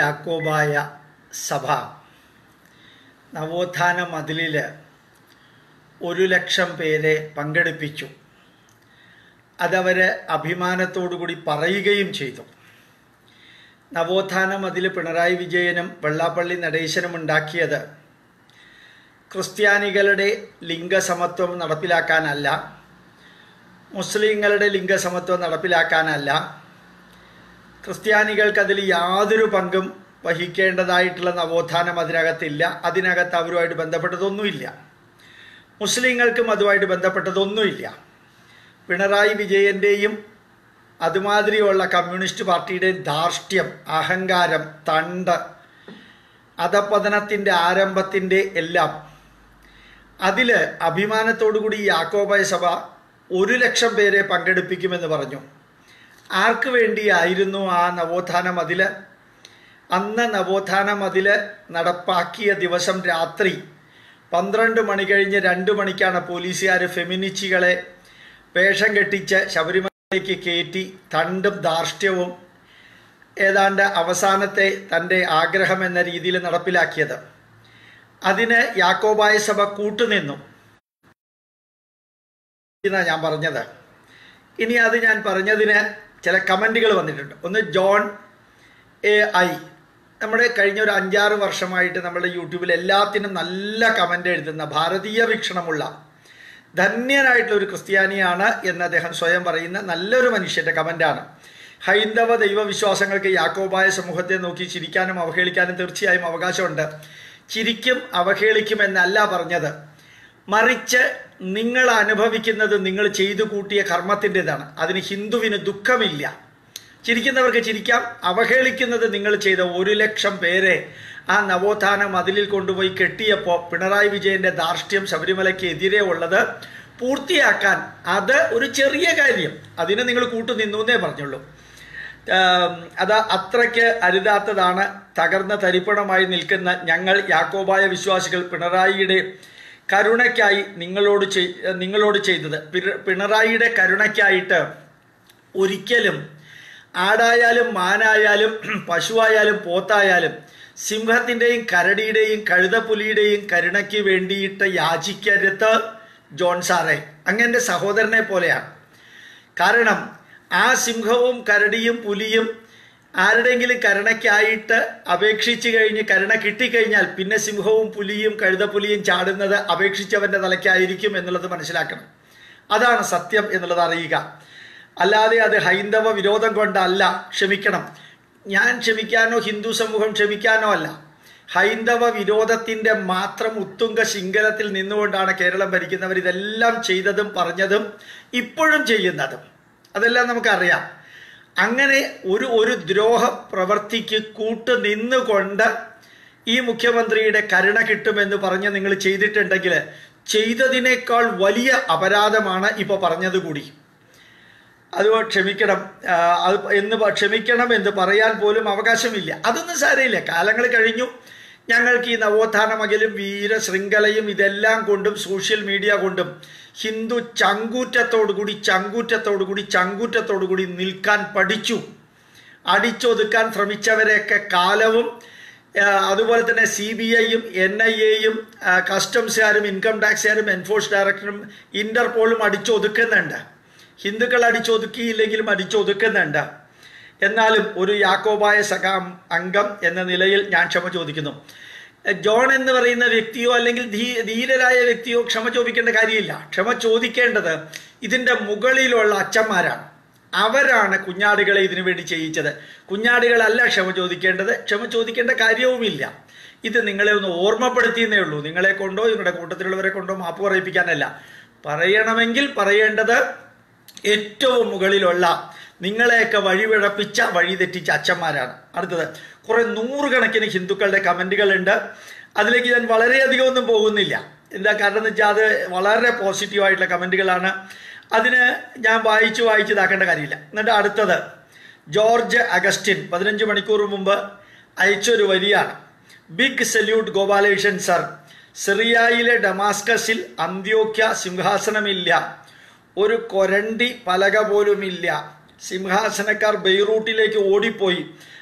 യാക്കോബായ സഭ നവോത്ഥാന മതിലിൽ ഒരു ലക്ഷം പേരെ പങ്കെടുപ്പിച്ചു അതവർ അഭിമാനത്തോടുകൂടി പറയുകയും ചെയ്തു നവോത്ഥാന മതിൽ പിണറായി വിജയനും വെള്ളാപ്പള്ളി നടേശനും ഉണ്ടാക്കിയത് ക്രിസ്ത്യാനികളുടെ ലിംഗസമത്വം നടപ്പിലാക്കാനല്ല മുസ്ലിങ്ങളുടെ ലിംഗസമത്വം നടപ്പിലാക്കാനല്ല ക്രിസ്ത്യാനികൾക്ക് അതിൽ യാതൊരു പങ്കും വഹിക്കേണ്ടതായിട്ടുള്ള നവോത്ഥാനം അതിനകത്തില്ല അതിനകത്ത് അവരുമായിട്ട് ബന്ധപ്പെട്ടതൊന്നുമില്ല മുസ്ലിങ്ങൾക്കും അതുമായിട്ട് ബന്ധപ്പെട്ടതൊന്നുമില്ല പിണറായി വിജയൻ്റെയും അതുമാതിരിയുള്ള കമ്മ്യൂണിസ്റ്റ് പാർട്ടിയുടെയും ധാർഷ്ട്യം അഹങ്കാരം തണ്ട് അധപതനത്തിൻ്റെ ആരംഭത്തിൻ്റെ എല്ലാം അതിൽ അഭിമാനത്തോടുകൂടി യാക്കോബായ സഭ ഒരു ലക്ഷം പേരെ പങ്കെടുപ്പിക്കുമെന്ന് പറഞ്ഞു ആർക്ക് വേണ്ടിയായിരുന്നു ആ നവോത്ഥാന മതിൽ അന്ന് നവോത്ഥാന മതിൽ നടപ്പാക്കിയ ദിവസം രാത്രി പന്ത്രണ്ട് മണി കഴിഞ്ഞ് രണ്ട് മണിക്കാണ് പോലീസുകാർ ഫെമിനിച്ചികളെ വേഷം കെട്ടിച്ച് ശബരിമലയ്ക്ക് കയറ്റി തണ്ടും ധാർഷ്ട്യവും ഏതാണ്ട് അവസാനത്തെ തൻ്റെ ആഗ്രഹം എന്ന രീതിയിൽ നടപ്പിലാക്കിയത് അതിന് യാക്കോബായ സഭ കൂട്ടുനിന്നു എന്നാണ് ഞാൻ പറഞ്ഞത് ഇനി അത് ഞാൻ പറഞ്ഞതിന് ചില കമൻറ്റുകൾ വന്നിട്ടുണ്ട് ഒന്ന് ജോൺ എ ഐ നമ്മുടെ കഴിഞ്ഞ ഒരു അഞ്ചാറ് വർഷമായിട്ട് നമ്മുടെ യൂട്യൂബിൽ എല്ലാത്തിനും നല്ല കമൻ്റ് എഴുതുന്ന ഭാരതീയ വീക്ഷണമുള്ള ധന്യനായിട്ടുള്ള ഒരു ക്രിസ്ത്യാനിയാണ് എന്ന് അദ്ദേഹം സ്വയം പറയുന്ന നല്ലൊരു മനുഷ്യൻ്റെ കമൻ്റാണ് ഹൈന്ദവ ദൈവവിശ്വാസങ്ങൾക്ക് യാക്കോബായ സമൂഹത്തെ നോക്കി ചിരിക്കാനും അവഹേളിക്കാനും തീർച്ചയായും അവകാശമുണ്ട് ചിരിക്കും അവഹേളിക്കും എന്നല്ല പറഞ്ഞത് മറിച്ച് നിങ്ങൾ അനുഭവിക്കുന്നത് നിങ്ങൾ ചെയ്തു കൂട്ടിയ കർമ്മത്തിൻ്റെതാണ് അതിന് ഹിന്ദുവിന് ദുഃഖമില്ല ചിരിക്കുന്നവർക്ക് ചിരിക്കാം അവഹേളിക്കുന്നത് നിങ്ങൾ ചെയ്ത ഒരു ലക്ഷം പേരെ ആ നവോത്ഥാന മതിലിൽ കൊണ്ടുപോയി കെട്ടിയപ്പോൾ പിണറായി വിജയന്റെ ധാർഷ്ട്യം ശബരിമലയ്ക്ക് എതിരെ ഉള്ളത് പൂർത്തിയാക്കാൻ അത് ഒരു ചെറിയ കാര്യം അതിന് നിങ്ങൾ കൂട്ടു നിന്നു എന്നേ പറഞ്ഞുള്ളൂ അത് അത്രയ്ക്ക് അരുതാത്തതാണ് തകർന്ന തരിപ്പണമായി നിൽക്കുന്ന ഞങ്ങൾ യാക്കോബായ വിശ്വാസികൾ പിണറായിയുടെ കരുണയ്ക്കായി നിങ്ങളോട് നിങ്ങളോട് ചെയ്തത് പിണറായിയുടെ കരുണയ്ക്കായിട്ട് ഒരിക്കലും ആടായാലും മാനായാലും പശുവായാലും പോത്തായാലും സിംഹത്തിൻ്റെയും കരടിയുടെയും കഴുതപ്പുലിയുടെയും കരുണയ്ക്ക് വേണ്ടിയിട്ട് യാചിക്കരുത് ജോൺ സാറെ അങ്ങൻ്റെ സഹോദരനെ പോലെയാണ് കാരണം ആ സിംഹവും കരടിയും പുലിയും ആരുടെയെങ്കിലും കരുണയ്ക്കായിട്ട് അപേക്ഷിച്ച് കഴിഞ്ഞ് കരുണ കിട്ടിക്കഴിഞ്ഞാൽ പിന്നെ സിംഹവും പുലിയും കഴുതപ്പുലിയും ചാടുന്നത് അപേക്ഷിച്ചവൻ്റെ തലയ്ക്കായിരിക്കും എന്നുള്ളത് മനസ്സിലാക്കണം അതാണ് സത്യം എന്നുള്ളത് അറിയുക അല്ലാതെ അത് ഹൈന്ദവ വിരോധം കൊണ്ടല്ല ക്ഷമിക്കണം ഞാൻ ക്ഷമിക്കാനോ ഹിന്ദു സമൂഹം ക്ഷമിക്കാനോ അല്ല ഹൈന്ദവ വിരോധത്തിൻ്റെ മാത്രം ഉത്തുംഗ ശിങ്കലത്തിൽ നിന്നുകൊണ്ടാണ് കേരളം ഭരിക്കുന്നവർ ഇതെല്ലാം ചെയ്തതും പറഞ്ഞതും ഇപ്പോഴും ചെയ്യുന്നതും അതെല്ലാം നമുക്കറിയാം അങ്ങനെ ഒരു ഒരു ദ്രോഹ പ്രവർത്തിക്ക് കൂട്ട് നിന്നുകൊണ്ട് ഈ മുഖ്യമന്ത്രിയുടെ കരുണ കിട്ടുമെന്ന് പറഞ്ഞ് നിങ്ങൾ ചെയ്തിട്ടുണ്ടെങ്കിൽ ചെയ്തതിനേക്കാൾ വലിയ അപരാധമാണ് ഇപ്പോൾ പറഞ്ഞത് കൂടി അത് ക്ഷമിക്കണം അത് എന്ന് ക്ഷമിക്കണം എന്ന് പറയാൻ പോലും അവകാശമില്ല അതൊന്നും സാരമില്ല കാലങ്ങൾ കഴിഞ്ഞു ഞങ്ങൾക്ക് ഈ നവോത്ഥാന മകലും വീര ശൃംഖലയും ഇതെല്ലാം കൊണ്ടും സോഷ്യൽ മീഡിയ കൊണ്ടും ഹിന്ദു ചങ്കൂറ്റത്തോടുകൂടി ചങ്കൂറ്റത്തോടുകൂടി ചങ്കൂറ്റത്തോടുകൂടി നിൽക്കാൻ പഠിച്ചു അടിച്ചൊതുക്കാൻ ശ്രമിച്ചവരെയൊക്കെ കാലവും അതുപോലെ തന്നെ സി ബി ഐയും എൻ ഐ എയും കസ്റ്റംസുകാരും ഇൻകം ടാക്സുകാരും എൻഫോഴ്സ് ഡയറക്ടറും ഇന്റർപോളും അടിച്ചൊതുക്കുന്നുണ്ട് ഹിന്ദുക്കൾ അടിച്ചൊതുക്കിയില്ലെങ്കിലും അടിച്ചൊതുക്കുന്നുണ്ട് എന്നാലും ഒരു യാക്കോബായ സഖാം അംഗം എന്ന നിലയിൽ ഞാൻ ക്ഷമ ചോദിക്കുന്നു ജോൺ എന്ന് പറയുന്ന വ്യക്തിയോ അല്ലെങ്കിൽ ധീ ധീരരായ വ്യക്തിയോ ക്ഷമ ചോദിക്കേണ്ട കാര്യമില്ല ക്ഷമ ചോദിക്കേണ്ടത് ഇതിൻ്റെ മുകളിലുള്ള അച്ഛന്മാരാണ് അവരാണ് കുഞ്ഞാടുകളെ ഇതിനു വേണ്ടി ചെയ്യിച്ചത് കുഞ്ഞാടുകളല്ല ക്ഷമ ചോദിക്കേണ്ടത് ക്ഷമ ചോദിക്കേണ്ട കാര്യവുമില്ല ഇത് നിങ്ങളെ ഒന്ന് ഓർമ്മപ്പെടുത്തിയെന്നേ ഉള്ളൂ നിങ്ങളെ കൊണ്ടോ നിങ്ങളുടെ കൂട്ടത്തിലുള്ളവരെ കൊണ്ടോ മാപ്പ് പറയിപ്പിക്കാനല്ല പറയണമെങ്കിൽ പറയേണ്ടത് ഏറ്റവും മുകളിലുള്ള നിങ്ങളെയൊക്കെ വഴിവിഴപ്പിച്ച വഴി തെറ്റിച്ച അച്ഛന്മാരാണ് അടുത്തത് കുറെ നൂറുകണക്കിന് ഹിന്ദുക്കളുടെ കമൻറ്റുകളുണ്ട് അതിലേക്ക് ഞാൻ വളരെയധികം ഒന്നും പോകുന്നില്ല എന്താ കാരണം എന്ന് വെച്ചാൽ അത് വളരെ പോസിറ്റീവായിട്ടുള്ള കമൻറ്റുകളാണ് അതിന് ഞാൻ വായിച്ച് വായിച്ച് ഇതാക്കേണ്ട കാര്യമില്ല എന്നിട്ട് അടുത്തത് ജോർജ് അഗസ്റ്റിൻ പതിനഞ്ച് മണിക്കൂർ മുമ്പ് അയച്ചൊരു വരിയാണ് ബിഗ് സല്യൂട്ട് ഗോപാലകൃഷ്ണൻ സർ സിറിയയിലെ ഡമാസ്കസിൽ അന്ത്യോക്യ സിംഹാസനമില്ല ഒരു കൊരണ്ടി പലക പോലുമില്ല സിംഹാസനക്കാർ ബെയ്റൂട്ടിലേക്ക് ഓടിപ്പോയി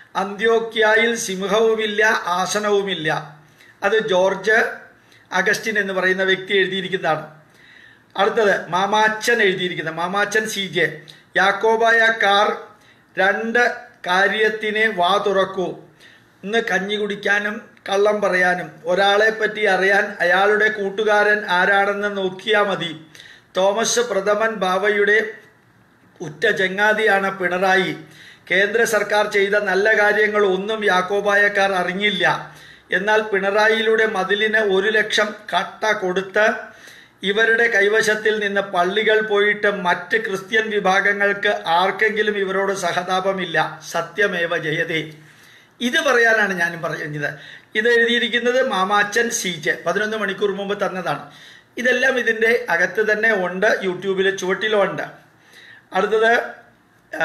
അന്ത്യോക്യായിൽ സിംഹവുമില്ല ആസനവുമില്ല അത് ജോർജ് അഗസ്റ്റിൻ എന്ന് പറയുന്ന വ്യക്തി എഴുതിയിരിക്കുന്നതാണ് അടുത്തത് മാമാച്ചൻ എഴുതിയിരിക്കുന്നത് മാമാച്ചൻ സി ജെ യാക്കോബായ കാർ രണ്ട് കാര്യത്തിന് വാ തുറക്കൂ ഇന്ന് കഞ്ഞി കുടിക്കാനും കള്ളം പറയാനും ഒരാളെ പറ്റി അറിയാൻ അയാളുടെ കൂട്ടുകാരൻ ആരാണെന്ന് നോക്കിയാൽ മതി തോമസ് പ്രഥമൻ ബാവയുടെ ഉറ്റ ചങ്ങാതിയാണ് പിണറായി കേന്ദ്ര സർക്കാർ ചെയ്ത നല്ല കാര്യങ്ങൾ ഒന്നും യാക്കോബായക്കാർ അറിഞ്ഞില്ല എന്നാൽ പിണറായിയിലൂടെ മതിലിന് ഒരു ലക്ഷം കട്ട കൊടുത്ത് ഇവരുടെ കൈവശത്തിൽ നിന്ന് പള്ളികൾ പോയിട്ട് മറ്റ് ക്രിസ്ത്യൻ വിഭാഗങ്ങൾക്ക് ആർക്കെങ്കിലും ഇവരോട് സഹതാപമില്ല സത്യമേവ ജയതേ ഇത് പറയാനാണ് ഞാനും പറയുന്നത് ഇത് എഴുതിയിരിക്കുന്നത് മാമാച്ചൻ സീജ് പതിനൊന്ന് മണിക്കൂർ മുമ്പ് തന്നതാണ് ഇതെല്ലാം ഇതിൻ്റെ അകത്ത് തന്നെ ഉണ്ട് യൂട്യൂബിൽ ചുവട്ടിലും ഉണ്ട് അടുത്തത് ആ,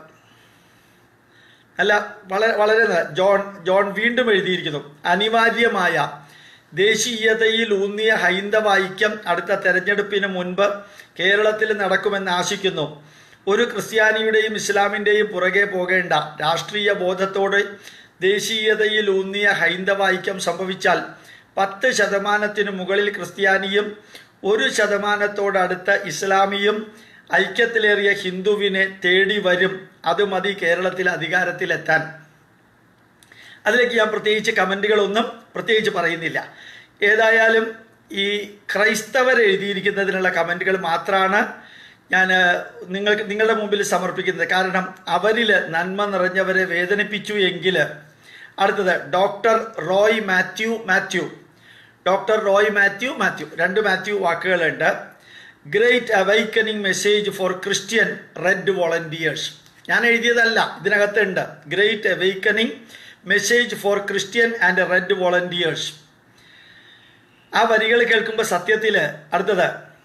അല്ല വളരെ വളരെ നല്ല. ജോൺ ജോൺ വീണ്ടും എഴുതിയിരിക്കുന്നു അനിവാര്യമായ ദേശീയതയിൽ ഊന്നിയ ഹൈന്ദവ ഐക്യം അടുത്ത തെരഞ്ഞെടുപ്പിന് മുൻപ് കേരളത്തിൽ നടക്കുമെന്ന് ആശിക്കുന്നു ഒരു ക്രിസ്ത്യാനിയുടെയും ഇസ്ലാമിൻ്റെയും പുറകെ പോകേണ്ട രാഷ്ട്രീയ ബോധത്തോടെ ദേശീയതയിൽ ഊന്നിയ ഹൈന്ദവ ഐക്യം സംഭവിച്ചാൽ പത്ത് ശതമാനത്തിനു മുകളിൽ ക്രിസ്ത്യാനിയും ഒരു ശതമാനത്തോടടുത്ത ഇസ്ലാമിയും ഐക്യത്തിലേറിയ ഹിന്ദുവിനെ തേടി വരും അത് മതി കേരളത്തിൽ അധികാരത്തിലെത്താൻ അതിലേക്ക് ഞാൻ പ്രത്യേകിച്ച് കമൻറ്റുകളൊന്നും പ്രത്യേകിച്ച് പറയുന്നില്ല ഏതായാലും ഈ ക്രൈസ്തവർ എഴുതിയിരിക്കുന്നതിനുള്ള കമൻറ്റുകൾ മാത്രമാണ് ഞാൻ നിങ്ങൾക്ക് നിങ്ങളുടെ മുമ്പിൽ സമർപ്പിക്കുന്നത് കാരണം അവരിൽ നന്മ നിറഞ്ഞവരെ വേദനിപ്പിച്ചു എങ്കിൽ അടുത്തത് ഡോക്ടർ റോയ് മാത്യു മാത്യു ഡോക്ടർ റോയ് മാത്യു മാത്യു രണ്ട് മാത്യു വാക്കുകളുണ്ട് great awakening message for Christian red volunteers ഞാൻ എഴുതിയതല്ല ഇതിനകത്തുണ്ട് great awakening message for Christian and red volunteers ആ വരികൾ കേൾക്കുമ്പോൾ സത്യത്തിൽ അടുത്തത്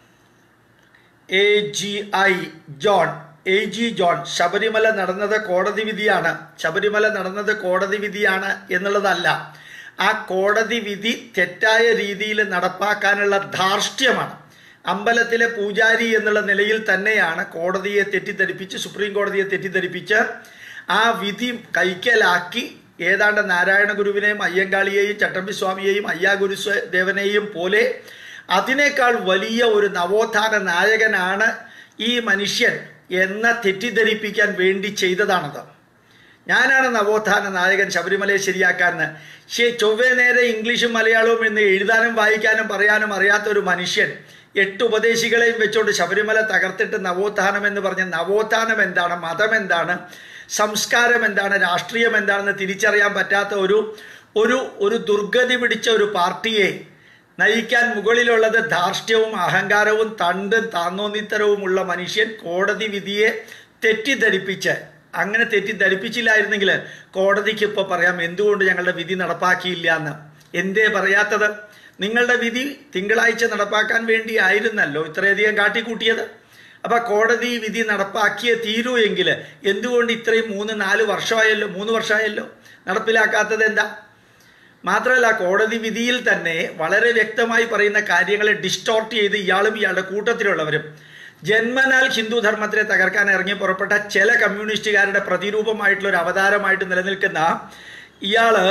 A G I John A G John Sabarimala നടന്നത് കോടതി വിധിയാണ് ശബരിമല നടന്നത് കോടതി വിധിയാണ് എന്നുള്ളതല്ല ആ കോടതി വിധി തെറ്റായ രീതിയിൽ നടപ്പാക്കാനുള്ള ധാർഷ്ട്യമാണ് അമ്പലത്തിലെ പൂജാരി എന്നുള്ള നിലയിൽ തന്നെയാണ് കോടതിയെ തെറ്റിദ്ധരിപ്പിച്ച് സുപ്രീം കോടതിയെ തെറ്റിദ്ധരിപ്പിച്ച് ആ വിധി കൈക്കലാക്കി ഏതാണ്ട് നാരായണ ഗുരുവിനെയും അയ്യങ്കാളിയെയും ചട്ടമ്പി സ്വാമിയെയും അയ്യാ ഗുരുദേവനെയും പോലെ അതിനേക്കാൾ വലിയ ഒരു നവോത്ഥാന നായകനാണ് ഈ മനുഷ്യൻ എന്ന തെറ്റിദ്ധരിപ്പിക്കാൻ വേണ്ടി ചെയ്തതാണത് ഞാനാണ് നവോത്ഥാന നായകൻ ശബരിമലയെ ശരിയാക്കാന്ന് ശേ ചൊവ്വേ നേരെ ഇംഗ്ലീഷും മലയാളവും എന്ന് എഴുതാനും വായിക്കാനും പറയാനും അറിയാത്ത ഒരു മനുഷ്യൻ എട്ട് ഉപദേശികളെയും വെച്ചുകൊണ്ട് ശബരിമല തകർത്തിട്ട് നവോത്ഥാനം എന്ന് പറഞ്ഞ നവോത്ഥാനം എന്താണ് മതം എന്താണ് സംസ്കാരം എന്താണ് രാഷ്ട്രീയം എന്താണെന്ന് തിരിച്ചറിയാൻ പറ്റാത്ത ഒരു ഒരു ഒരു ദുർഗതി പിടിച്ച ഒരു പാർട്ടിയെ നയിക്കാൻ മുകളിലുള്ളത് ധാർഷ്ട്യവും അഹങ്കാരവും തണ്ടും താന്നോന്നിത്തരവുമുള്ള മനുഷ്യൻ കോടതി വിധിയെ തെറ്റിദ്ധരിപ്പിച്ച് അങ്ങനെ തെറ്റിദ്ധരിപ്പിച്ചില്ലായിരുന്നെങ്കിൽ കോടതിക്ക് ഇപ്പോൾ പറയാം എന്തുകൊണ്ട് ഞങ്ങളുടെ വിധി നടപ്പാക്കിയില്ല എന്ന് എന്തേ പറയാത്തത് നിങ്ങളുടെ വിധി തിങ്കളാഴ്ച നടപ്പാക്കാൻ വേണ്ടി ആയിരുന്നല്ലോ ഇത്രയധികം കാട്ടിക്കൂട്ടിയത് അപ്പൊ കോടതി വിധി നടപ്പാക്കിയേ തീരൂ എങ്കിൽ എന്തുകൊണ്ട് ഇത്രയും മൂന്ന് നാല് വർഷമായല്ലോ മൂന്ന് വർഷമായല്ലോ നടപ്പിലാക്കാത്തത് എന്താ മാത്രമല്ല കോടതി വിധിയിൽ തന്നെ വളരെ വ്യക്തമായി പറയുന്ന കാര്യങ്ങളെ ഡിസ്റ്റോർട്ട് ചെയ്ത് ഇയാളും ഇയാളുടെ കൂട്ടത്തിലുള്ളവരും ജന്മനാൽ ഹിന്ദു ധർമ്മത്തിനെ തകർക്കാൻ ഇറങ്ങി പുറപ്പെട്ട ചില കമ്മ്യൂണിസ്റ്റുകാരുടെ പ്രതിരൂപമായിട്ടുള്ള ഒരു അവതാരമായിട്ട് നിലനിൽക്കുന്ന ഇയാള്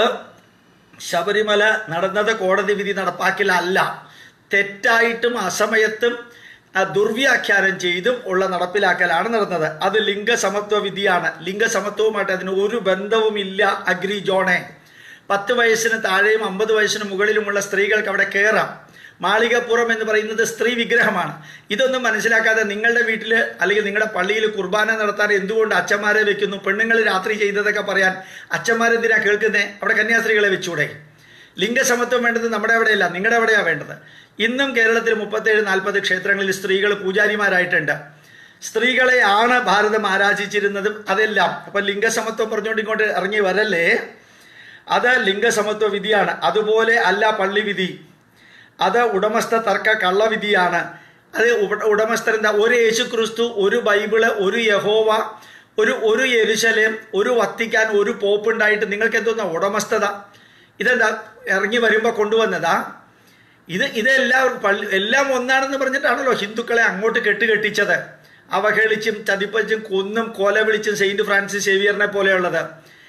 ശബരിമല നടന്നത് കോടതി വിധി നടപ്പാക്കിലല്ല തെറ്റായിട്ടും അസമയത്തും ആ, ദുർവ്യാഖ്യാനം ചെയ്തും ഉള്ള നടപ്പിലാക്കലാണ് നടന്നത് അത് ലിംഗസമത്വ വിധിയാണ് ലിംഗസമത്വവുമായിട്ട് അതിന് ഒരു ബന്ധവുമില്ല അഗ്രി ജോണെ പത്ത് വയസ്സിന് താഴെയും അമ്പത് വയസ്സിന് മുകളിലുമുള്ള സ്ത്രീകൾക്ക് അവിടെ കയറാം മാളികപ്പുറം എന്ന് പറയുന്നത് സ്ത്രീ വിഗ്രഹമാണ് ഇതൊന്നും മനസ്സിലാക്കാതെ നിങ്ങളുടെ വീട്ടിൽ അല്ലെങ്കിൽ നിങ്ങളുടെ പള്ളിയിൽ കുർബാന നടത്താൻ എന്തുകൊണ്ട് അച്ഛന്മാരെ വെക്കുന്നു പെണ്ണുങ്ങൾ രാത്രി ചെയ്തതൊക്കെ പറയാൻ അച്ഛന്മാരെന്തിനാ കേൾക്കുന്നേ അവിടെ കന്യാസ്ത്രീകളെ വെച്ചൂടെ ലിംഗസമത്വം വേണ്ടത് നമ്മുടെ അവിടെയല്ല നിങ്ങളുടെ അവിടെയാണ് വേണ്ടത് ഇന്നും കേരളത്തിൽ മുപ്പത്തേഴ് നാൽപ്പത് ക്ഷേത്രങ്ങളിൽ സ്ത്രീകൾ പൂജാരിമാരായിട്ടുണ്ട് സ്ത്രീകളെ ആണ് ഭാരതം ആരാധിച്ചിരുന്നതും അതെല്ലാം അപ്പൊ ലിംഗസമത്വം പറഞ്ഞുകൊണ്ട് ഇങ്ങോട്ട് ഇറങ്ങി വരല്ലേ അത് ലിംഗസമത്വ വിധിയാണ് അതുപോലെ അല്ല പള്ളി വിധി അത് ഉടമസ്ഥ തർക്ക കള്ളവിധിയാണ് അത് ഉട- ഉടമസ്ഥർ എന്താ ഒരു യേശു ക്രിസ്തു ഒരു ബൈബിള് ഒരു യഹോവ ഒരു ഒരു യെരുശലേം ഒരു വത്തിക്കാൻ ഒരു പോപ്പ് ഉണ്ടായിട്ട് നിങ്ങൾക്ക് എന്തോന്നാ ഉടമസ്ഥത ഇതെന്താ ഇറങ്ങി വരുമ്പോൾ കൊണ്ടുവന്നതാ ഇത് ഇതെല്ലാം പള്ളി എല്ലാം ഒന്നാണെന്ന് പറഞ്ഞിട്ടാണല്ലോ ഹിന്ദുക്കളെ അങ്ങോട്ട് കെട്ടുകെട്ടിച്ചത് അവഹേളിച്ചും ചതിപ്പച്ചും കൊന്നും കൊല വിളിച്ചും സെയിന്റ് ഫ്രാൻസിസ് സേവിയറിനെ പോലെയുള്ളത്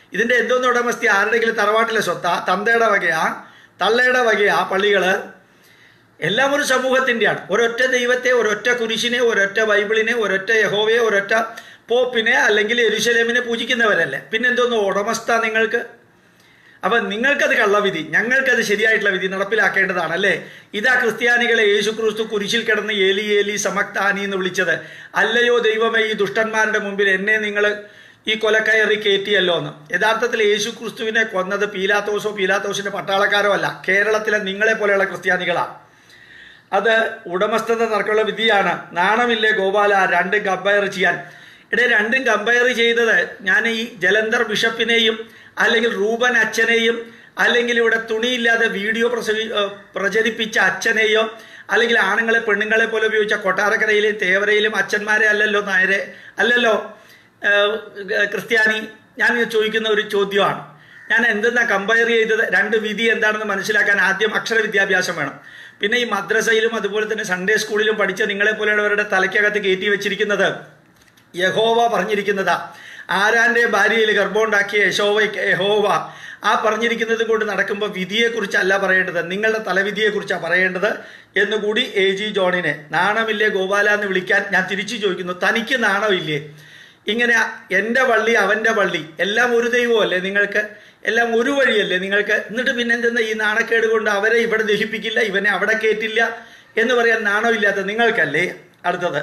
ഇതിൻ്റെ എന്തോന്ന് ഉടമസ്ഥ ആരുടെയെങ്കിലും തറവാട്ടിലെ സ്വത്താ തന്തയുടെ വകയാ തള്ളയുടെ വകയാ പള്ളികൾ എല്ലാം ഒരു സമൂഹത്തിൻ്റെയാണ് ഒരൊറ്റ ദൈവത്തെ ഒരൊറ്റ കുരിശിനെ ഒരൊറ്റ ബൈബിളിനെ ഒരൊറ്റ യഹോവയെ ഒരൊറ്റ പോപ്പിനെ അല്ലെങ്കിൽ എരുശലേമിനെ പൂജിക്കുന്നവരല്ലേ പിന്നെന്തോന്ന് ഉടമസ്ഥ നിങ്ങൾക്ക് അപ്പം നിങ്ങൾക്കത് കള്ളവിധി ഞങ്ങൾക്കത് ശരിയായിട്ടുള്ള വിധി നടപ്പിലാക്കേണ്ടതാണ് അല്ലേ ഇതാ ക്രിസ്ത്യാനികളെ യേശു ക്രിസ്തു കുരിശിൽ കിടന്ന് ഏലി ഏലി സമക്താനി എന്ന് വിളിച്ചത് അല്ലയോ ദൈവമേ ഈ ദുഷ്ടന്മാരുടെ മുമ്പിൽ എന്നെ നിങ്ങൾ ഈ കൊലക്കയറി കയറ്റിയല്ലോ എന്ന് യഥാർത്ഥത്തിൽ യേശു ക്രിസ്തുവിനെ കൊന്നത് പീലാത്തോസോ പീലാത്തോസിന്റെ പട്ടാളക്കാരോ അല്ല കേരളത്തിലെ നിങ്ങളെ പോലെയുള്ള ക്രിസ്ത്യാനികളാണ് അത് ഉടമസ്ഥത തർക്കമുള്ള വിധിയാണ് നാണമില്ലേ ഗോപാല രണ്ടും കമ്പയർ ചെയ്യാൻ ഇടെ രണ്ടും കമ്പയർ ചെയ്തത് ഞാൻ ഈ ജലന്ധർ ബിഷപ്പിനെയും അല്ലെങ്കിൽ റൂബൻ അച്ഛനെയും അല്ലെങ്കിൽ ഇവിടെ തുണിയില്ലാതെ വീഡിയോ പ്രസവി ഏഹ് പ്രചരിപ്പിച്ച അച്ഛനെയോ അല്ലെങ്കിൽ ആണുങ്ങളെ പെണ്ണുങ്ങളെ പോലെ ഉപയോഗിച്ച കൊട്ടാരക്കരയിലെയും തേവരയിലും അച്ഛന്മാരെ അല്ലല്ലോ നായരെ അല്ലല്ലോ ഏഹ് ക്രിസ്ത്യാനി ഞാൻ ചോദിക്കുന്ന ഒരു ചോദ്യമാണ് ഞാൻ എന്തെന്നാ കമ്പയർ ചെയ്തത് രണ്ട് വിധി എന്താണെന്ന് മനസ്സിലാക്കാൻ ആദ്യം അക്ഷര വിദ്യാഭ്യാസം വേണം പിന്നെ ഈ മദ്രസയിലും അതുപോലെ തന്നെ സൺഡേ സ്കൂളിലും പഠിച്ച നിങ്ങളെ പോലെയുള്ളവരുടെ തലയ്ക്കകത്ത് കയറ്റി വെച്ചിരിക്കുന്നത് യഹോവ പറഞ്ഞിരിക്കുന്നതാ ആരാന്റെ ഭാര്യയിൽ ഗർഭമുണ്ടാക്കിയ യശോവ യഹോവ ആ പറഞ്ഞിരിക്കുന്നത് കൊണ്ട് നടക്കുമ്പോൾ വിധിയെക്കുറിച്ചല്ല പറയേണ്ടത് നിങ്ങളുടെ തലവിധിയെക്കുറിച്ചാണ് പറയേണ്ടത് എന്നുകൂടി എ ജി ജോണിനെ നാണമില്ലേ ഗോപാല എന്ന് വിളിക്കാൻ ഞാൻ തിരിച്ചു ചോദിക്കുന്നു തനിക്ക് നാണമില്ലേ ഇങ്ങനെ എൻ്റെ പള്ളി അവൻ്റെ പള്ളി എല്ലാം ഒരു ദൈവമല്ലേ നിങ്ങൾക്ക് എല്ലാം ഒരു വഴിയല്ലേ നിങ്ങൾക്ക് എന്നിട്ട് പിന്നെ എന്തെന്നാ ഈ നാണക്കേട് കൊണ്ട് അവരെ ഇവിടെ ദഹിപ്പിക്കില്ല ഇവനെ അവിടെ കയറ്റില്ല എന്ന് പറയാൻ നാണമില്ലാത്ത നിങ്ങൾക്കല്ലേ അടുത്തത്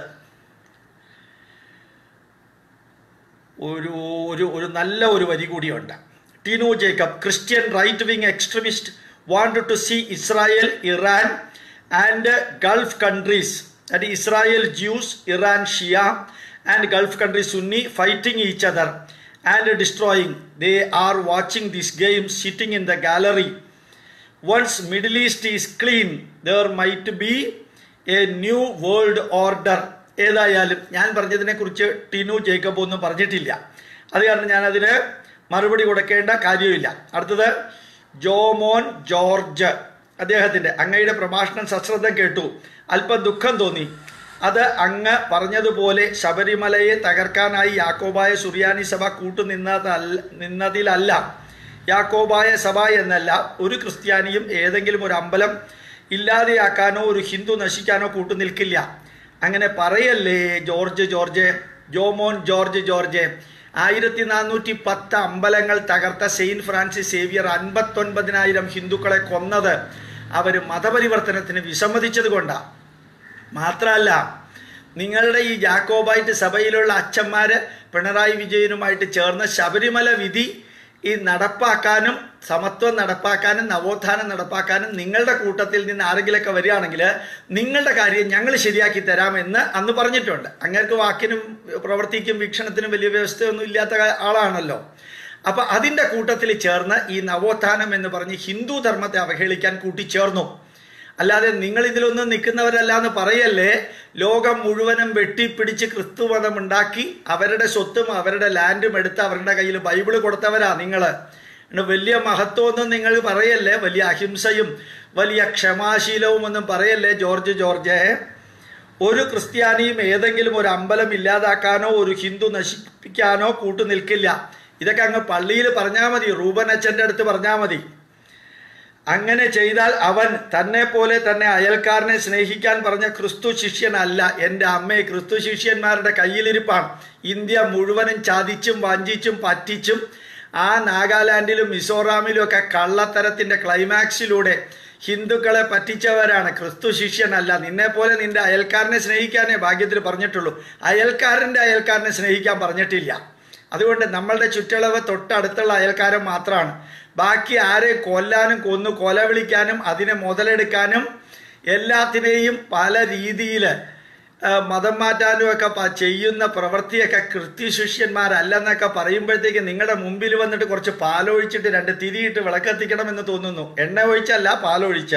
ഒരു ഒരു ഒരു നല്ല ഒരു വരി കൂടിയുണ്ട് Tinu Jacob Christian right wing extremist want to see Israel Iran and Gulf countries that Israel Jews Iran Shia and Gulf countries Sunni fighting each other and destroying they are watching this game sitting in the gallery once middle east is clean there might be a new world order ഏതായാലും ഞാൻ പറഞ്ഞതിനെ കുറിച്ച് Tinu Jacob ഒന്നും പറഞ്ഞിട്ടില്ല അത് കാരണം ഞാൻ അതിന് മറുപടി കൊടുക്കേണ്ട കാര്യമില്ല അടുത്തത് ജോമോൻ ജോർജ് അദ്ദേഹത്തിന്റെ അങ്ങയുടെ പ്രഭാഷണം സശ്രദ്ധം കേട്ടു അല്പം ദുഃഖം തോന്നി അത് അങ്ങ് പറഞ്ഞതുപോലെ ശബരിമലയെ തകർക്കാനായി യാക്കോബായ സുറിയാനി സഭ കൂട്ടുനിന്നതല്ല നിന്നതിലല്ല യാക്കോബായ സഭ എന്നല്ല ഒരു ക്രിസ്ത്യാനിയും ഏതെങ്കിലും ഒരു അമ്പലം ഇല്ലാതെയാക്കാനോ ഒരു ഹിന്ദു നശിക്കാനോ കൂട്ടുനിൽക്കില്ല അങ്ങനെ പറയല്ലേ ജോർജ് ജോർജ് ജോമോൻ ജോർജ് ജോർജ് ആയിരത്തി നാനൂറ്റി പത്ത് അമ്പലങ്ങൾ തകർത്ത സെയിന്റ് ഫ്രാൻസിസ് സേവിയർ അൻപത്തൊൻപതിനായിരം ഹിന്ദുക്കളെ കൊന്നത് അവർ മതപരിവർത്തനത്തിന് വിസമ്മതിച്ചത് കൊണ്ടാണ് മാത്രമല്ല നിങ്ങളുടെ ഈ ജാക്കോബായിട്ട് സഭയിലുള്ള അച്ഛന്മാര് പിണറായി വിജയനുമായിട്ട് ചേർന്ന് ശബരിമല വിധി ഈ നടപ്പാക്കാനും സമത്വം നടപ്പാക്കാനും നവോത്ഥാനം നടപ്പാക്കാനും നിങ്ങളുടെ കൂട്ടത്തിൽ നിന്ന് ആരെങ്കിലൊക്കെ വരികയാണെങ്കിൽ നിങ്ങളുടെ കാര്യം ഞങ്ങൾ ശരിയാക്കി തരാമെന്ന് അന്ന് പറഞ്ഞിട്ടുണ്ട് അങ്ങേർക്ക് വാക്കിനും പ്രവൃത്തിക്കും വീക്ഷണത്തിനും വലിയ വ്യവസ്ഥയൊന്നും ഇല്ലാത്ത ആളാണല്ലോ അപ്പൊ അതിൻ്റെ കൂട്ടത്തിൽ ചേർന്ന് ഈ നവോത്ഥാനം എന്ന് പറഞ്ഞ് ഹിന്ദു ധർമ്മത്തെ അവഹേളിക്കാൻ കൂട്ടിച്ചേർന്നു അല്ലാതെ നിങ്ങൾ ഇതിലൊന്നും നിൽക്കുന്നവരല്ല എന്ന് പറയല്ലേ ലോകം മുഴുവനും വെട്ടിപ്പിടിച്ച് ക്രിസ്തുമതം ഉണ്ടാക്കി അവരുടെ സ്വത്തും അവരുടെ ലാൻഡും എടുത്ത് അവരുടെ കയ്യിൽ ബൈബിള് കൊടുത്തവരാ നിങ്ങൾ വലിയ മഹത്വമൊന്നും നിങ്ങൾ പറയല്ലേ വലിയ അഹിംസയും വലിയ ക്ഷമാശീലവും ഒന്നും പറയല്ലേ ജോർജ് ജോർജ് ഒരു ക്രിസ്ത്യാനിയും ഏതെങ്കിലും ഒരു അമ്പലം ഇല്ലാതാക്കാനോ ഒരു ഹിന്ദു നശിപ്പിക്കാനോ കൂട്ടു നിൽക്കില്ല ഇതൊക്കെ അങ്ങ് പള്ളിയിൽ പറഞ്ഞാൽ മതി റൂബൻ അച്ഛൻ്റെ അടുത്ത് പറഞ്ഞാൽ മതി അങ്ങനെ ചെയ്താൽ അവൻ തന്നെ പോലെ തന്നെ അയൽക്കാരനെ സ്നേഹിക്കാൻ പറഞ്ഞ ക്രിസ്തു ശിഷ്യനല്ല എൻ്റെ അമ്മയെ ക്രിസ്തു ശിഷ്യന്മാരുടെ കയ്യിലിരിപ്പാണ് ഇന്ത്യ മുഴുവനും ചതിച്ചും വഞ്ചിച്ചും പറ്റിച്ചും ആ നാഗാലാൻഡിലും മിസോറാമിലും ഒക്കെ കള്ളത്തരത്തിൻ്റെ ക്ലൈമാക്സിലൂടെ ഹിന്ദുക്കളെ പറ്റിച്ചവരാണ് ക്രിസ്തു ശിഷ്യനല്ല നിന്നെ പോലെ നിന്റെ അയൽക്കാരനെ സ്നേഹിക്കാനേ ഭാഗ്യത്തിൽ പറഞ്ഞിട്ടുള്ളൂ അയൽക്കാരൻ്റെ അയൽക്കാരനെ സ്നേഹിക്കാൻ പറഞ്ഞിട്ടില്ല അതുകൊണ്ട് നമ്മളുടെ ചുറ്റളവ് തൊട്ടടുത്തുള്ള അയൽക്കാരൻ മാത്രമാണ് ബാക്കി ആരെ കൊല്ലാനും കൊന്നു കൊല വിളിക്കാനും അതിനെ മുതലെടുക്കാനും എല്ലാത്തിനെയും പല രീതിയിൽ മതം മാറ്റാനും ഒക്കെ പ- ചെയ്യുന്ന പ്രവൃത്തിയൊക്കെ കൃത്യശിഷ്യന്മാരല്ലെന്നൊക്കെ പറയുമ്പോഴത്തേക്ക് നിങ്ങളുടെ മുമ്പിൽ വന്നിട്ട് കുറച്ച് പാലൊഴിച്ചിട്ട് രണ്ട് തിരിയിട്ട് വിളക്കെത്തിക്കണം എന്ന് തോന്നുന്നു എണ്ണ ഒഴിച്ചല്ല പാലൊഴിച്ച്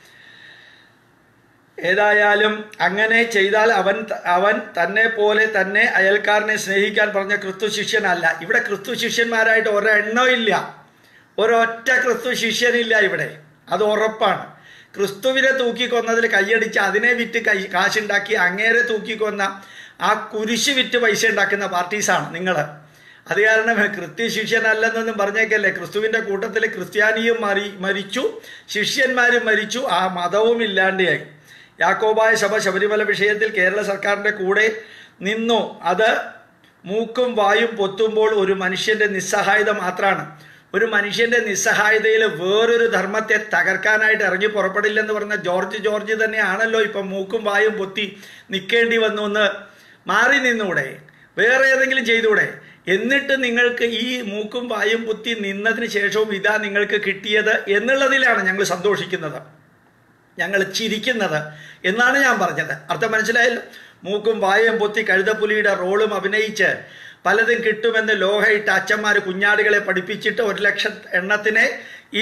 ഏതായാലും അങ്ങനെ ചെയ്താൽ അവൻ അവൻ തന്നെ പോലെ തന്നെ അയൽക്കാരനെ സ്നേഹിക്കാൻ പറഞ്ഞ ക്രിസ്തു ശിഷ്യനല്ല ഇവിടെ ക്രിസ്തു ശിഷ്യന്മാരായിട്ട് ഒരെണ്ണം ഇല്ല ഒരൊറ്റ ക്രിസ്തു ശിഷ്യനില്ല ഇവിടെ അത് ഉറപ്പാണ് ക്രിസ്തുവിനെ തൂക്കിക്കൊന്നതിൽ കൈയടിച്ച് അതിനെ വിറ്റ് കൈ കാശുണ്ടാക്കി അങ്ങേരെ തൂക്കിക്കൊന്ന ആ കുരിശ് വിറ്റ് പൈസ ഉണ്ടാക്കുന്ന പാർട്ടീസാണ് നിങ്ങൾ അത് കാരണം കൃത്യ ശിഷ്യനല്ലെന്നൊന്നും പറഞ്ഞേക്കല്ലേ ക്രിസ്തുവിന്റെ കൂട്ടത്തിൽ ക്രിസ്ത്യാനിയും മരി മരിച്ചു ശിഷ്യന്മാരും മരിച്ചു ആ മതവും ഇല്ലാണ്ടായി യാക്കോബായ സഭ ശബരിമല വിഷയത്തിൽ കേരള സർക്കാരിന്റെ കൂടെ നിന്നു അത് മൂക്കും വായും പൊത്തുമ്പോൾ ഒരു മനുഷ്യന്റെ നിസ്സഹായത മാത്രമാണ് ഒരു മനുഷ്യന്റെ നിസ്സഹായതയിൽ വേറൊരു ധർമ്മത്തെ തകർക്കാനായിട്ട് ഇറങ്ങി പുറപ്പെടില്ലെന്ന് പറഞ്ഞ ജോർജ് ജോർജ് തന്നെയാണല്ലോ ഇപ്പം മൂക്കും വായും പൊത്തി നിൽക്കേണ്ടി വന്നു എന്ന് മാറി നിന്നൂടെ വേറെ ഏതെങ്കിലും ചെയ്തൂടെ എന്നിട്ട് നിങ്ങൾക്ക് ഈ മൂക്കും വായും പൊത്തി നിന്നതിന് ശേഷവും ഇതാ നിങ്ങൾക്ക് കിട്ടിയത് എന്നുള്ളതിലാണ് ഞങ്ങൾ സന്തോഷിക്കുന്നത് ഞങ്ങൾ ചിരിക്കുന്നത് എന്നാണ് ഞാൻ പറഞ്ഞത് അർത്ഥം മനസ്സിലായല്ലോ മൂക്കും വായും പൊത്തി കഴുതപ്പുലിയുടെ റോളും അഭിനയിച്ച് പലതും കിട്ടുമെന്ന് ലോഹയിട്ട് അച്ഛന്മാർ കുഞ്ഞാടുകളെ പഠിപ്പിച്ചിട്ട് ഒരു ലക്ഷം എണ്ണത്തിനെ ഈ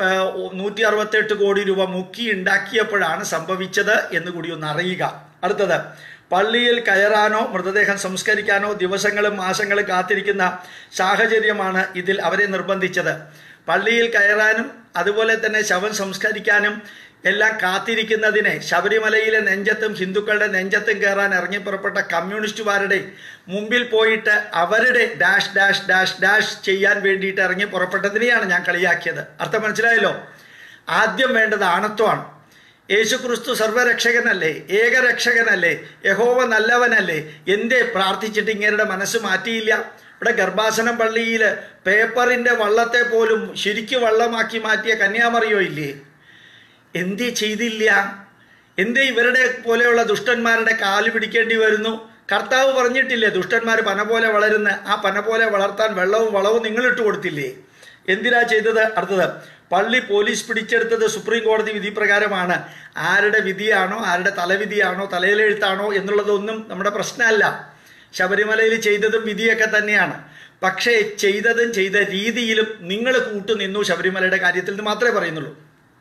നൂറ്റി അറുപത്തെട്ട് കോടി രൂപ മുക്കി ഉണ്ടാക്കിയപ്പോഴാണ് സംഭവിച്ചത് എന്ന് കൂടി ഒന്ന് അറിയുക അടുത്തത് പള്ളിയിൽ കയറാനോ മൃതദേഹം സംസ്കരിക്കാനോ ദിവസങ്ങളും മാസങ്ങളും കാത്തിരിക്കുന്ന സാഹചര്യമാണ് ഇതിൽ അവരെ നിർബന്ധിച്ചത് പള്ളിയിൽ കയറാനും അതുപോലെ തന്നെ ശവം സംസ്കരിക്കാനും എല്ലാം കാത്തിരിക്കുന്നതിനെ ശബരിമലയിലെ നെഞ്ചത്തും ഹിന്ദുക്കളുടെ നെഞ്ചത്തും കയറാൻ ഇറങ്ങി പുറപ്പെട്ട കമ്മ്യൂണിസ്റ്റുകാരുടെ മുമ്പിൽ പോയിട്ട് അവരുടെ ഡാഷ് ഡാഷ് ഡാഷ് ഡാഷ് ചെയ്യാൻ വേണ്ടിയിട്ട് ഇറങ്ങി പുറപ്പെട്ടതിനെയാണ് ഞാൻ കളിയാക്കിയത് അർത്ഥം മനസ്സിലായല്ലോ ആദ്യം വേണ്ടത് ആണത്വമാണ് യേശുക്രിസ്തു സർവരക്ഷകനല്ലേ ഏകരക്ഷകനല്ലേ യഹോവ നല്ലവനല്ലേ എന്തേ പ്രാർത്ഥിച്ചിട്ട് ഇങ്ങരുടെ മനസ്സ് മാറ്റിയില്ല ഇവിടെ ഗർഭാസനം പള്ളിയിൽ പേപ്പറിൻ്റെ വള്ളത്തെ പോലും ശരിക്ക് വള്ളമാക്കി മാറ്റിയ കന്യാമറിയോ ഇല്ലേ എന്തേ ചെയ്തില്ല എന്തേ ഇവരുടെ പോലെയുള്ള ദുഷ്ടന്മാരുടെ കാല് പിടിക്കേണ്ടി വരുന്നു കർത്താവ് പറഞ്ഞിട്ടില്ലേ ദുഷ്ടന്മാർ പന പോലെ വളരുന്ന ആ പന പോലെ വളർത്താൻ വെള്ളവും വളവും നിങ്ങൾ ഇട്ട് കൊടുത്തില്ലേ എന്തിനാ ചെയ്തത് അടുത്തത് പള്ളി പോലീസ് പിടിച്ചെടുത്തത് സുപ്രീം കോടതി വിധി പ്രകാരമാണ് ആരുടെ വിധിയാണോ ആരുടെ തലവിധിയാണോ തലയിലെഴുത്താണോ എന്നുള്ളതൊന്നും നമ്മുടെ പ്രശ്നമല്ല ശബരിമലയിൽ ചെയ്തതും വിധിയൊക്കെ തന്നെയാണ് പക്ഷേ ചെയ്തതും ചെയ്ത രീതിയിലും നിങ്ങൾ കൂട്ടുനിന്നു ശബരിമലയുടെ കാര്യത്തിൽ നിന്ന് മാത്രമേ പറയുന്നുള്ളൂ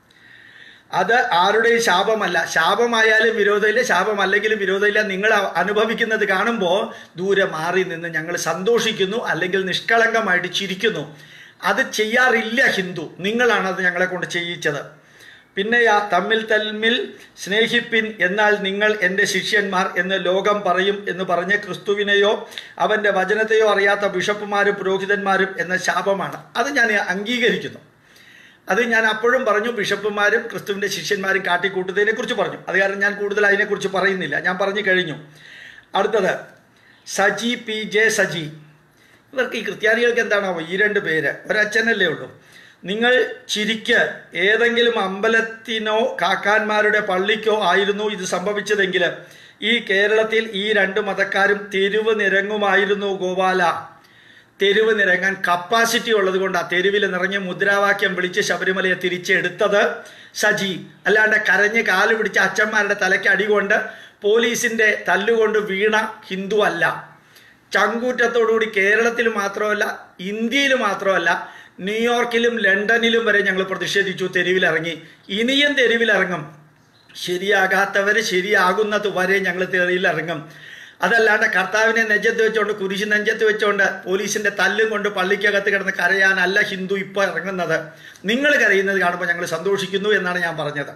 അത് ആരുടെയും ശാപമല്ല ശാപമായാലും വിരോധമില്ല ശാപമല്ലെങ്കിലും വിരോധമില്ല നിങ്ങൾ അനുഭവിക്കുന്നത് കാണുമ്പോൾ ദൂരെ മാറി നിന്ന് ഞങ്ങൾ സന്തോഷിക്കുന്നു അല്ലെങ്കിൽ നിഷ്കളങ്കമായിട്ട് ചിരിക്കുന്നു അത് ചെയ്യാറില്ല ഹിന്ദു നിങ്ങളാണ് അത് ഞങ്ങളെ കൊണ്ട് ചെയ്യിച്ചത് പിന്നെ ആ തമ്മിൽ തമ്മിൽ സ്നേഹിപ്പിൻ എന്നാൽ നിങ്ങൾ എൻ്റെ ശിഷ്യന്മാർ എന്ന് ലോകം പറയും എന്ന് പറഞ്ഞ് ക്രിസ്തുവിനെയോ അവൻ്റെ വചനത്തെയോ അറിയാത്ത ബിഷപ്പുമാരും പുരോഹിതന്മാരും എന്ന ശാപമാണ് അത് ഞാൻ അംഗീകരിക്കുന്നു അത് ഞാൻ അപ്പോഴും പറഞ്ഞു ബിഷപ്പുമാരും ക്രിസ്തുവിൻ്റെ ശിഷ്യന്മാരും കാട്ടിക്കൂട്ടുന്നതിനെ കുറിച്ച് പറഞ്ഞു അത് കാരണം ഞാൻ കൂടുതൽ അതിനെക്കുറിച്ച് പറയുന്നില്ല ഞാൻ പറഞ്ഞു കഴിഞ്ഞു അടുത്തത് സജി പി ജെ സജി ഇവർക്ക് ഈ ക്രിസ്ത്യാനികൾക്ക് എന്താണാവോ ഈ രണ്ട് പേര് ഒരച്ഛനല്ലേ ഉള്ളൂ നിങ്ങൾ ചിരിക്ക് ഏതെങ്കിലും അമ്പലത്തിനോ കാക്കാന്മാരുടെ പള്ളിക്കോ ആയിരുന്നു ഇത് സംഭവിച്ചതെങ്കിൽ ഈ കേരളത്തിൽ ഈ രണ്ട് മതക്കാരും തെരുവ് നിരങ്ങുമായിരുന്നു ഗോപാല തെരുവ് നിരങ്ങാൻ കപ്പാസിറ്റി ഉള്ളത് കൊണ്ട് ആ തെരുവിൽ നിറഞ്ഞ് മുദ്രാവാക്യം വിളിച്ച് ശബരിമലയെ തിരിച്ചെടുത്തത് സജി അല്ലാണ്ട് കരഞ്ഞ് കാല് പിടിച്ച അച്ഛന്മാരുടെ തലയ്ക്ക് അടികൊണ്ട് പോലീസിന്റെ തല്ലുകൊണ്ട് വീണ ഹിന്ദു അല്ല ചങ്കൂറ്റത്തോടുകൂടി കേരളത്തിൽ മാത്രമല്ല ഇന്ത്യയിൽ മാത്രമല്ല ന്യൂയോർക്കിലും ലണ്ടനിലും വരെ ഞങ്ങൾ പ്രതിഷേധിച്ചു തെരുവിലിറങ്ങി ഇനിയും തെരുവിലിറങ്ങും ശരിയാകാത്തവർ ശരിയാകുന്നത് വരെ ഞങ്ങൾ തെരുവിലിറങ്ങും അതല്ലാണ്ട് കർത്താവിനെ നെഞ്ചത്ത് വെച്ചുകൊണ്ട് കുരിശ് നെഞ്ചത്ത് വെച്ചുകൊണ്ട് പോലീസിന്റെ തല്ലും കൊണ്ട് പള്ളിക്കകത്ത് കിടന്ന് കരയാനല്ല ഹിന്ദു ഇപ്പോൾ ഇറങ്ങുന്നത് നിങ്ങൾ കരയുന്നത് കാണുമ്പോൾ ഞങ്ങൾ സന്തോഷിക്കുന്നു എന്നാണ് ഞാൻ പറഞ്ഞത്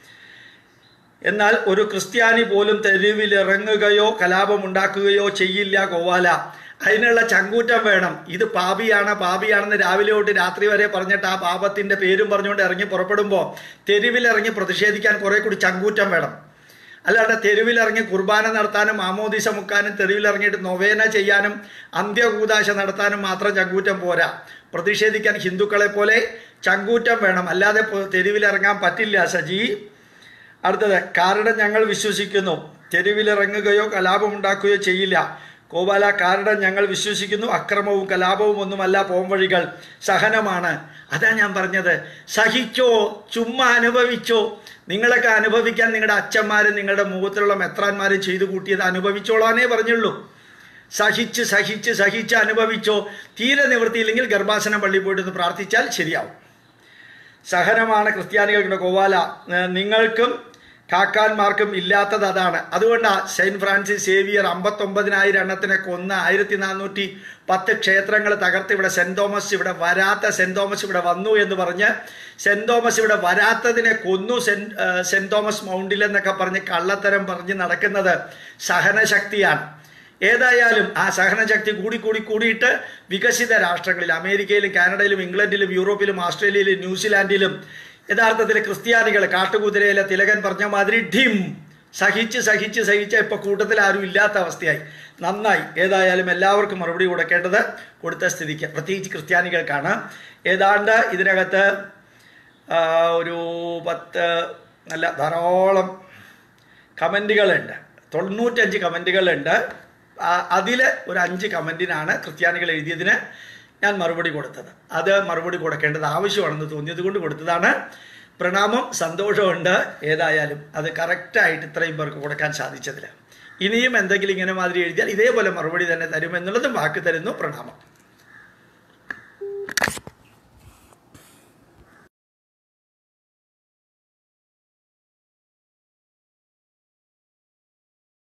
എന്നാൽ ഒരു ക്രിസ്ത്യാനി പോലും തെരുവിലിറങ്ങുകയോ കലാപമുണ്ടാക്കുകയോ ചെയ്യില്ല ഗോവാല അതിനുള്ള ചങ്കൂറ്റം വേണം ഇത് പാപിയാണ് പാപിയാണെന്ന് രാവിലെ തൊട്ട് രാത്രി വരെ പറഞ്ഞിട്ട് ആ പാപത്തിന്റെ പേരും പറഞ്ഞുകൊണ്ട് ഇറങ്ങി പുറപ്പെടുമ്പോൾ തെരുവിലിറങ്ങി പ്രതിഷേധിക്കാൻ കുറെ കൂടി ചങ്കൂറ്റം വേണം അല്ലാണ്ട് തെരുവിലിറങ്ങി കുർബാന നടത്താനും ആമോദിശ മുക്കാനും തെരുവിലിറങ്ങിയിട്ട് നൊവേന ചെയ്യാനും അന്ത്യകൂതാശ നടത്താനും മാത്രം ചങ്കൂറ്റം പോരാ പ്രതിഷേധിക്കാൻ ഹിന്ദുക്കളെ പോലെ ചങ്കൂറ്റം വേണം അല്ലാതെ തെരുവിലിറങ്ങാൻ പറ്റില്ല സജി അടുത്തത് കാരണം ഞങ്ങൾ വിശ്വസിക്കുന്നു തെരുവിലിറങ്ങുകയോ കലാപമുണ്ടാക്കുകയോ ചെയ്യില്ല കോപാല കാരണം ഞങ്ങൾ വിശ്വസിക്കുന്നു അക്രമവും കലാപവും ഒന്നുമല്ല പോംവഴികൾ സഹനമാണ് അതാ ഞാൻ പറഞ്ഞത് സഹിച്ചോ ചുമ്മാ അനുഭവിച്ചോ നിങ്ങളൊക്കെ അനുഭവിക്കാൻ നിങ്ങളുടെ അച്ഛന്മാരും നിങ്ങളുടെ മുഖത്തിലുള്ള മെത്രാന്മാരും ചെയ്തു കൂട്ടിയത് അനുഭവിച്ചോളാനേ പറഞ്ഞുള്ളൂ സഹിച്ച് സഹിച്ച് സഹിച്ച് അനുഭവിച്ചോ തീരെ നിവൃത്തിയില്ലെങ്കിൽ ഗർഭാസനം പള്ളി പോയിട്ട് പ്രാർത്ഥിച്ചാൽ ശരിയാവും സഹനമാണ് ക്രിസ്ത്യാനികളുടെ ഗോവാല നിങ്ങൾക്കും കാക്കാന്മാർക്കും ഇല്ലാത്തത് അതാണ് അതുകൊണ്ടാണ് സെയിൻറ്റ് ഫ്രാൻസിസ് സേവിയർ അമ്പത്തൊമ്പതിനായിരം എണ്ണത്തിനെ കൊന്ന ആയിരത്തി നാനൂറ്റി പത്ത് ക്ഷേത്രങ്ങൾ തകർത്ത് ഇവിടെ സെൻറ് തോമസ് ഇവിടെ വരാത്ത സെൻറ് തോമസ് ഇവിടെ വന്നു എന്ന് പറഞ്ഞ് സെൻറ് തോമസ് ഇവിടെ വരാത്തതിനെ കൊന്നു സെൻറ് സെൻറ് തോമസ് മൗണ്ടിൽ എന്നൊക്കെ പറഞ്ഞ് കള്ളത്തരം പറഞ്ഞ് നടക്കുന്നത് സഹനശക്തിയാണ് ഏതായാലും ആ സഹനശക്തി കൂടി കൂടി കൂടിയിട്ട് വികസിത രാഷ്ട്രങ്ങളിൽ അമേരിക്കയിലും കാനഡയിലും ഇംഗ്ലണ്ടിലും യൂറോപ്പിലും ഓസ്ട്രേലിയയിലും ന്യൂസിലാൻഡിലും യഥാർത്ഥത്തിൽ ക്രിസ്ത്യാനികൾ കാട്ടുകുതിരയിലെ തിലകൻ പറഞ്ഞ മാതിരി ഡിം സഹിച്ച് സഹിച്ച് സഹിച്ച് ഇപ്പോൾ കൂട്ടത്തിൽ ആരും ഇല്ലാത്ത അവസ്ഥയായി നന്നായി ഏതായാലും എല്ലാവർക്കും മറുപടി കൊടുക്കേണ്ടത് കൊടുത്ത സ്ഥിതിക്ക് പ്രത്യേകിച്ച് ക്രിസ്ത്യാനികൾക്കാണ് ഏതാണ്ട് ഇതിനകത്ത് ആ, ഒരു പത്ത് നല്ല ധാരാളം കമൻറ്റുകളുണ്ട് തൊണ്ണൂറ്റഞ്ച് കമൻറ്റുകളുണ്ട് അതിൽ ഒരു അഞ്ച് കമൻറ്റിനാണ് ക്രിസ്ത്യാനികൾ എഴുതിയതിന് ഞാൻ മറുപടി കൊടുത്തത് അത് മറുപടി കൊടുക്കേണ്ടത് ആവശ്യമാണെന്ന് തോന്നിയത് കൊണ്ട് കൊടുത്തതാണ് പ്രണാമം സന്തോഷമുണ്ട് ഏതായാലും അത് കറക്റ്റായിട്ട് ഇത്രയും പേർക്ക് കൊടുക്കാൻ സാധിച്ചതിൽ ഇനിയും എന്തെങ്കിലും ഇങ്ങനെ മാതിരി എഴുതിയാൽ ഇതേപോലെ മറുപടി തന്നെ തരുമെന്നുള്ളതും വാക്ക് തരുന്നു പ്രണാമം